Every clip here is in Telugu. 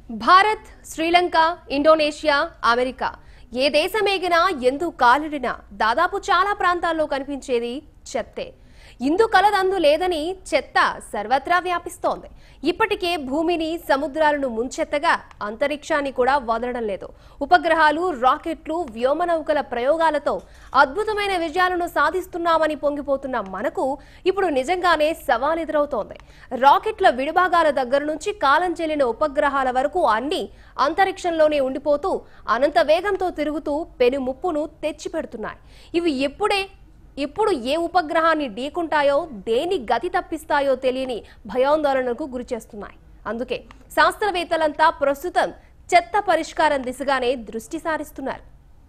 భారత్ శ్రీలంక ఇండోనేషియా అమెరికా ఏ దేశమేగినా ఎందుకు కాలిడినా దాదాపు చాలా ప్రాంతాల్లో కనిపించేది చెత్తే ఇందు కలదందు లేదని చెత్త సర్వత్రా వ్యాపిస్తోంది ఇప్పటికే భూమిని సముద్రాలను ముంచెత్తగా అంతరిక్షాన్ని కూడా వదలడం లేదు ఉపగ్రహాలు రాకెట్లు వ్యోమనౌకల ప్రయోగాలతో అద్భుతమైన విజయాలను సాధిస్తున్నామని పొంగిపోతున్న మనకు ఇప్పుడు నిజంగానే సవాల్ ఎదురవుతోంది రాకెట్ల విడిభాగాల దగ్గర నుంచి కాలం చెల్లిన ఉపగ్రహాల వరకు అన్ని అంతరిక్షంలోనే ఉండిపోతూ అనంత వేగంతో తిరుగుతూ పెను ముప్పును తెచ్చిపెడుతున్నాయి ఇవి ఎప్పుడే ఎప్పుడు ఏ ఉపగ్రహాన్ని ఢీకుంటాయో దేని గతి తప్పిస్తాయో తెలియని భయాందోళనకు గురిచేస్తున్నాయి అందుకే శాస్త్రవేత్తలంతా ప్రస్తుతం చెత్త పరిష్కారం దిశగానే దృష్టి సారిస్తున్నారు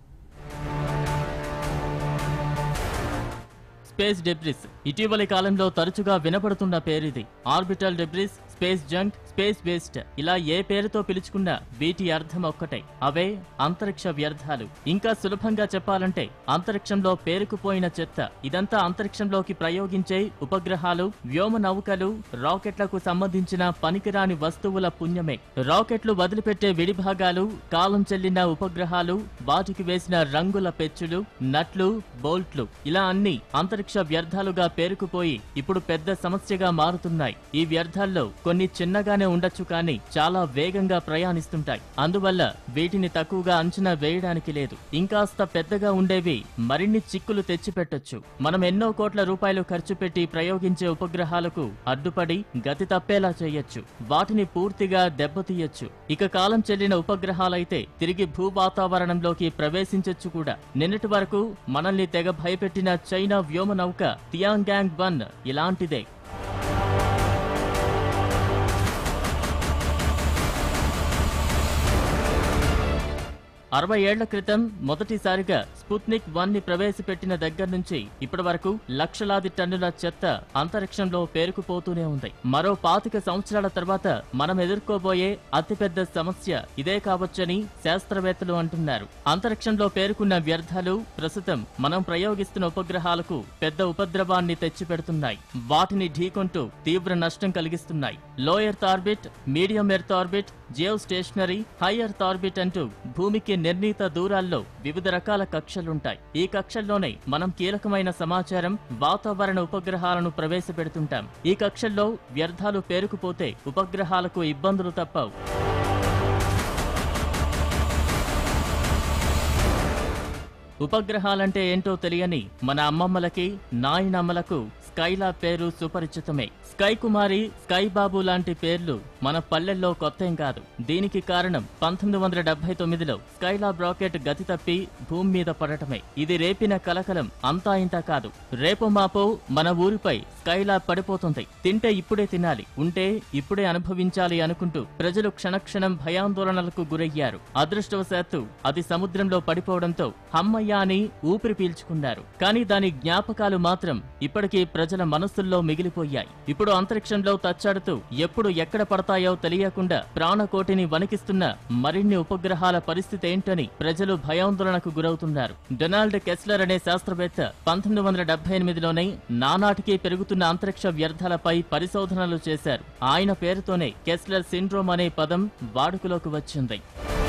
స్పేస్ డెబ్రిస్ ఇటీవలి కాలంలో తరచుగా వినపడుతున్న పేరిది orbital debris space junk space waste ఇలా ఏ పేరుతో పిలుచుకున్నా వీటి అర్థం ఒక్కటే అవే అంతరిక్ష వ్యర్థాలు ఇంకా సులభంగా చెప్పాలంటే అంతరిక్షంలో పేరుకుపోయిన చెత్త ఇదంతా అంతరిక్షంలోకి ప్రయోగించే ఉపగ్రహాలు వ్యోమ నౌకలు రాకెట్లకు సంబంధించిన పనికిరాని వస్తువుల పుణ్యమే రాకెట్లు వదిలిపెట్టే విడిభాగాలు కాలం చెల్లిన ఉపగ్రహాలు వాటికి వేసిన రంగుల పెచ్చులు నట్లు బోల్ట్లు ఇలా అన్ని అంతరిక్ష వ్యర్థాలుగా పేరుకుపోయి ఇప్పుడు పెద్ద సమస్యగా మారుతున్నాయి ఈ వ్యర్థాల్లో కొన్ని చిన్నగానే ఉండొచ్చు కానీ చాలా వేగంగా ప్రయాణిస్తుంటాయి అందువల్ల వీటిని తక్కువగా అంచనా వేయడానికి లేదు ఇంకాస్త పెద్దగా ఉండేవి మరిన్ని చిక్కులు తెచ్చిపెట్టొచ్చు మనం ఎన్నో కోట్ల రూపాయలు ఖర్చు పెట్టి ప్రయోగించే ఉపగ్రహాలకు అడ్డుపడి గతి తప్పేలా చేయొచ్చు వాటిని పూర్తిగా దెబ్బతీయొచ్చు ఇక కాలం చెల్లిన ఉపగ్రహాలైతే తిరిగి భూ వాతావరణంలోకి ప్రవేశించొచ్చు కూడా నిన్నటి వరకు మనల్ని తెగ భయపెట్టిన చైనా వ్యోమ నౌక తియాంగ్యాంగ్ వన్ ఇలాంటిదే అరవై ఏళ్ల క్రితం మొదటిసారిగా స్పుత్నిక్ వన్ ని ప్రవేశపెట్టిన దగ్గర నుంచి ఇప్పటి వరకు లక్షలాది టన్నుల చెత్త అంతరిక్షంలో పేరుకుపోతూనే ఉంది మరో పాతిక సంవత్సరాల తర్వాత మనం ఎదుర్కోబోయే అతిపెద్ద సమస్య ఇదే కావచ్చని శాస్త్రవేత్తలు అంటున్నారు అంతరిక్షంలో పేరుకున్న వ్యర్థాలు ప్రస్తుతం మనం ప్రయోగిస్తున్న ఉపగ్రహాలకు పెద్ద ఉపద్రవాన్ని తెచ్చిపెడుతున్నాయి వాటిని ఢీకొంటూ తీవ్ర నష్టం కలిగిస్తున్నాయి low earth orbit medium earth orbit geostationary high earth orbit అంటూ భూమికి నిర్ణీత దూరాల్లో వివిధ రకాల కక్షలుంటాయి ఈ కక్షల్లోనే మనం కీలకమైన సమాచారం వాతావరణ ఉపగ్రహాలను ప్రవేశపెడుతుంటాం ఈ కక్షల్లో వ్యర్థాలు పేరుకుపోతే ఉపగ్రహాలకు ఇబ్బందులు తప్పవు ఉపగ్రహాలంటే ఏంటో తెలియని మన అమ్మమ్మలకి నాయనమ్మలకు స్కైలా పేరు సుపరిచితమే స్కై కుమారి స్కై బాబు లాంటి పేర్లు మన పల్లెల్లో కొత్తేం కాదు దీనికి కారణం పంతొమ్మిది వందల డెబ్బై తొమ్మిదిలో స్కైలాబ్ రాకెట్ గతి తప్పి భూమి మీద పడటమే ఇది రేపిన కలకలం అంతా ఇంతా కాదు రేపు మాపో మన ఊరిపై స్కైలాబ్ పడిపోతుంది తింటే ఇప్పుడే తినాలి ఉంటే ఇప్పుడే అనుభవించాలి అనుకుంటూ ప్రజలు క్షణక్షణం భయాందోళనలకు గురయ్యారు అదృష్టవశాత్తు అది సముద్రంలో పడిపోవడంతో హమ్మయ్య అని ఊపిరి పీల్చుకున్నారు కానీ దాని జ్ఞాపకాలు మాత్రం ఇప్పటికీ ప్రజల మనస్సుల్లో మిగిలిపోయాయి ఇప్పుడు అంతరిక్షంలో తచ్చాడుతూ ఎప్పుడు ఎక్కడ పడతాయో తెలియకుండా ప్రాణకోటిని వణికిస్తున్న మరిన్ని ఉపగ్రహాల పరిస్థితి ఏంటని ప్రజలు భయాందోళనకు గురవుతున్నారు డొనాల్డ్ కెస్లర్ అనే శాస్త్రవేత్త పంతొమ్మిది వందల డెబ్బై ఎనిమిదిలోనే నానాటికి పెరుగుతున్న అంతరిక్ష వ్యర్థాలపై పరిశోధనలు చేశారు ఆయన పేరుతోనే కెస్లర్ సిండ్రోమ్ అనే పదం వాడుకలోకి వచ్చింది